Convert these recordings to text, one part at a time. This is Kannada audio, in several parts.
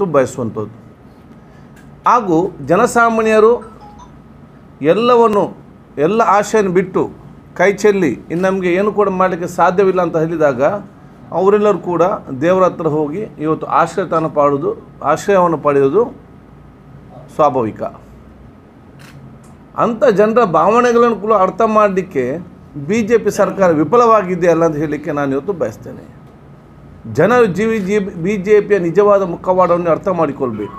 ತು ಬಯಸುವಂಥದ್ದು ಹಾಗೂ ಜನಸಾಮಾನ್ಯರು ಎಲ್ಲವನ್ನು ಎಲ್ಲ ಆಶೆಯನ್ನು ಬಿಟ್ಟು ಕೈ ಚೆಲ್ಲಿ ಇನ್ನು ನಮಗೆ ಏನು ಕೂಡ ಮಾಡಲಿಕ್ಕೆ ಸಾಧ್ಯವಿಲ್ಲ ಅಂತ ಹೇಳಿದಾಗ ಅವರೆಲ್ಲರೂ ಕೂಡ ದೇವರ ಹತ್ರ ಹೋಗಿ ಇವತ್ತು ಆಶ್ರಯತಾನ ಪಾಡೋದು ಆಶ್ರಯವನ್ನು ಪಡೆಯೋದು ಸ್ವಾಭಾವಿಕ ಅಂಥ ಜನರ ಭಾವನೆಗಳನ್ನು ಕೂಡ ಅರ್ಥ ಮಾಡಲಿಕ್ಕೆ ಬಿ ಜೆ ಪಿ ಸರ್ಕಾರ ವಿಫಲವಾಗಿದೆಯಲ್ಲ ಅಂತ ಹೇಳಲಿಕ್ಕೆ ನಾನು ಇವತ್ತು ಬಯಸ್ತೇನೆ ಜನರು ಜೀವಿ ಜಿ ಬಿ ಜೆ ಪಿಯ ನಿಜವಾದ ಮುಖವಾಡವನ್ನು ಅರ್ಥ ಮಾಡಿಕೊಳ್ಬೇಕು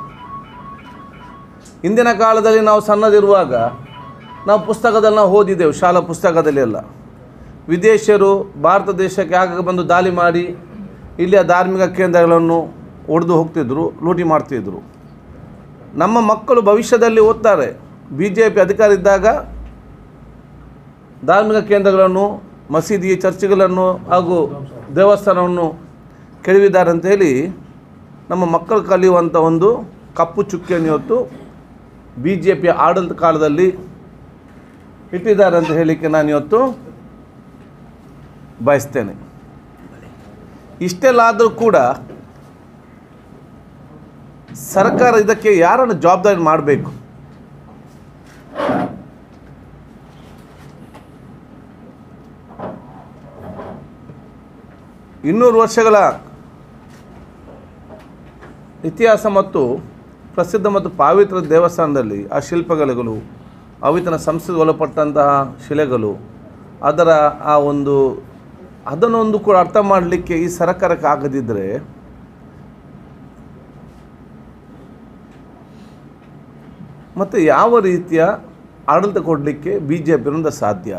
ಇಂದಿನ ಕಾಲದಲ್ಲಿ ನಾವು ಸಣ್ಣದಿರುವಾಗ ನಾವು ಪುಸ್ತಕದಲ್ಲಿ ನಾವು ಓದಿದ್ದೆವು ಶಾಲಾ ಪುಸ್ತಕದಲ್ಲಿ ಎಲ್ಲ ವಿದೇಶಿಯರು ಭಾರತ ದೇಶಕ್ಕೆ ಆಗಾಗ ಬಂದು ದಾಳಿ ಮಾಡಿ ಇಲ್ಲಿಯ ಧಾರ್ಮಿಕ ಕೇಂದ್ರಗಳನ್ನು ಒಡೆದು ಹೋಗ್ತಿದ್ರು ಲೂಟಿ ಮಾಡ್ತಿದ್ರು ನಮ್ಮ ಮಕ್ಕಳು ಭವಿಷ್ಯದಲ್ಲಿ ಓದ್ತಾರೆ ಬಿ ಜೆ ಪಿ ಅಧಿಕಾರ ಇದ್ದಾಗ ಧಾರ್ಮಿಕ ಕೇಂದ್ರಗಳನ್ನು ಮಸೀದಿ ಚರ್ಚ್ಗಳನ್ನು ಹಾಗೂ ದೇವಸ್ಥಾನವನ್ನು ಕೆಡವಿದ್ದಾರೆ ಅಂತ ಹೇಳಿ ನಮ್ಮ ಮಕ್ಕಳು ಕಲಿಯುವಂಥ ಒಂದು ಕಪ್ಪು ಚುಕ್ಕಿಯನ್ನು ಇವತ್ತು ಬಿ ಜೆ ಪಿಯ ಆಡಳಿತ ಕಾಲದಲ್ಲಿ ಇಟ್ಟಿದ್ದಾರೆ ಅಂತ ಹೇಳಲಿಕ್ಕೆ ನಾನು ಇವತ್ತು ಬಯಸ್ತೇನೆ ಇಷ್ಟೆಲ್ಲ ಆದರೂ ಕೂಡ ಸರ್ಕಾರ ಇದಕ್ಕೆ ಯಾರನ್ನು ಜವಾಬ್ದಾರಿ ಮಾಡಬೇಕು ಇನ್ನೂರು ವರ್ಷಗಳ ಇತಿಹಾಸ ಮತ್ತು ಪ್ರಸಿದ್ಧ ಮತ್ತು ಪಾವಿತ್ರ ದೇವಸ್ಥಾನದಲ್ಲಿ ಆ ಶಿಲ್ಪಗಳು ಅವಿತನ ಸಂಸ್ಕೃತಿ ಒಳಪಟ್ಟಂತಹ ಶಿಲೆಗಳು ಅದರ ಆ ಒಂದು ಅದನ್ನೊಂದು ಕೂಡ ಅರ್ಥ ಮಾಡಲಿಕ್ಕೆ ಈ ಸರ್ಕಾರಕ್ಕೆ ಆಗದಿದ್ದರೆ ಮತ್ತು ಯಾವ ರೀತಿಯ ಆಡಳಿತ ಕೊಡಲಿಕ್ಕೆ ಬಿ ಜೆ ಪಿಯಿಂದ ಸಾಧ್ಯ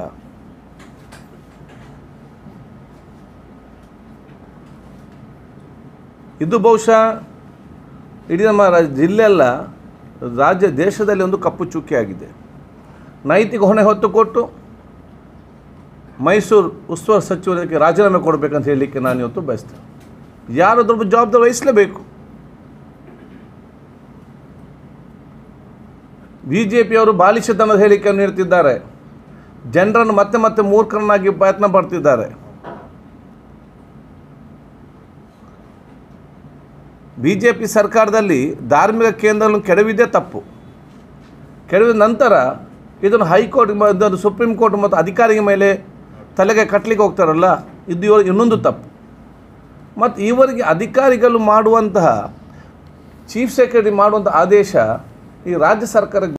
ಇದು ಬಹುಶಃ ಇಡೀ ನಮ್ಮ ರಾ- ಜಿಲ್ಲೆಯಲ್ಲ ರಾಜ್ಯ ದೇಶದಲ್ಲಿ ಒಂದು ಕಪ್ಪು ಚುಕ್ಕಿ ಆಗಿದೆ ನೈತಿಕ ಹೊಣೆ ಹೊತ್ತು ಕೊಟ್ಟು ಮೈಸೂರು ಉಸ್ತುವಾರಿ ಸಚಿವರಿಗೆ ರಾಜೀನಾಮೆ ಕೊಡಬೇಕಂತ ಹೇಳಲಿಕ್ಕೆ ನಾನು ಇವತ್ತು ಬಯಸ್ತೇನೆ ಯಾರಾದ್ರೂ ಒಬ್ಬ ಜವಾಬ್ದಾರಿ ವಹಿಸಲೇಬೇಕು ಬಿ ಜೆ ಪಿಯವರು ಬಾಲಿಶತನದ ಹೇಳಿಕೆಯನ್ನು ನೀಡ್ತಿದ್ದಾರೆ ಜನರನ್ನು ಮತ್ತೆ ಮತ್ತೆ ಮೂರ್ಖರನ್ನಾಗಿ ಪ್ರಯತ್ನ ಪಡ್ತಿದ್ದಾರೆ ಬಿ ಜೆ ಪಿ ಸರ್ಕಾರದಲ್ಲಿ ಧಾರ್ಮಿಕ ಕೇಂದ್ರಗಳನ್ನು ಕೆಡವಿದ್ದೇ ತಪ್ಪು ಕೆಡವಿದ ನಂತರ ಇದನ್ನು ಹೈಕೋರ್ಟ್ ಮ- ಇದನ್ನು ಸುಪ್ರೀಂ ಕೋರ್ಟ್ ಮತ್ತು ಅಧಿಕಾರಿಗಳ ಮೇಲೆ ತಲೆಗೆ ಕಟ್ಟಲಿಕ್ಕೆ ಹೋಗ್ತಾರಲ್ಲ ಇದು ಇವರು ಇನ್ನೊಂದು ತಪ್ಪು ಮತ್ತು ಇವರಿಗೆ ಅಧಿಕಾರಿಗಳು ಮಾಡುವಂತಹ ಚೀಫ್ ಸೆಕ್ರೆಟರಿ ಮಾಡುವಂಥ ಆದೇಶ ಈ ರಾಜ್ಯ ಸರ್ಕಾರ